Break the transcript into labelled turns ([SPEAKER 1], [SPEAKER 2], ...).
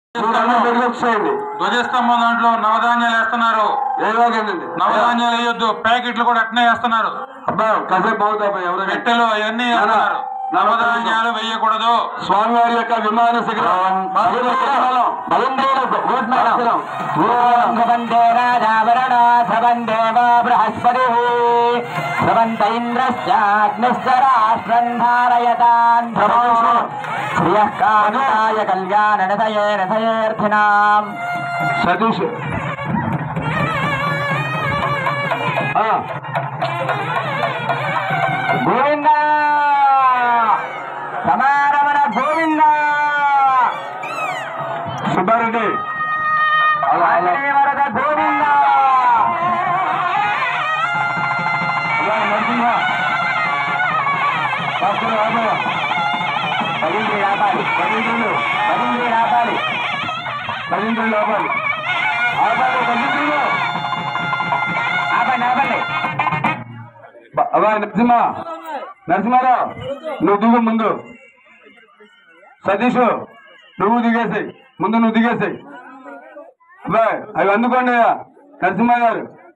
[SPEAKER 1] వచ్చేయండి
[SPEAKER 2] ధ్వజస్తంభం దాంట్లో నవధాన్యాలు వేస్తున్నారు
[SPEAKER 1] ఏదోకేనండి
[SPEAKER 2] నవధాన్యాలు వేయొద్దు ప్యాకెట్లు కూడా అట్నే వేస్తున్నారు
[SPEAKER 1] అబ్బా కాసేపు అవుతాయి ఎవరైనా
[SPEAKER 2] పెట్టెలు అవన్నీ వేస్తున్నారు నవధాన్యాలు వేయకూడదు
[SPEAKER 1] స్వామివారి యొక్క విమాన శిఖరం
[SPEAKER 3] వందే రాజావరణాథవందేవ బృహస్పతి ధ్రువంత ఇంద్రశ్చాగ్నిశ్చ రాష్ట్రం ధారయతాన్ శ్రియః కామితాయ కళ్యాణ నిధయే నిధయేర్థినాం
[SPEAKER 1] సతీష్ ఆ,
[SPEAKER 3] గోవింద సమారమణ గోవింద
[SPEAKER 1] సుబ్బారెడ్డి అలా అలా
[SPEAKER 3] వరద గోవింద
[SPEAKER 1] అలా నరసింహ భాస్కర్ రామయ్య
[SPEAKER 3] పదింటి రాపాలి
[SPEAKER 1] పదింటిళ్ళు
[SPEAKER 3] పదింటి రాపాలి
[SPEAKER 1] పదింటిళ్ళు ఆపాలి ఆపాలి పదింటిళ్ళు
[SPEAKER 3] ఆపండి ఆపండి
[SPEAKER 1] అబ్బా నరసింహ నరసింహారావు నువ్వు దిగు ముందు సతీష్ నువ్వు దిగేసాయి ముందు నువ్వు దిగేసాయి అబ్బాయి అవి అందుకోండి నరసింహ గారు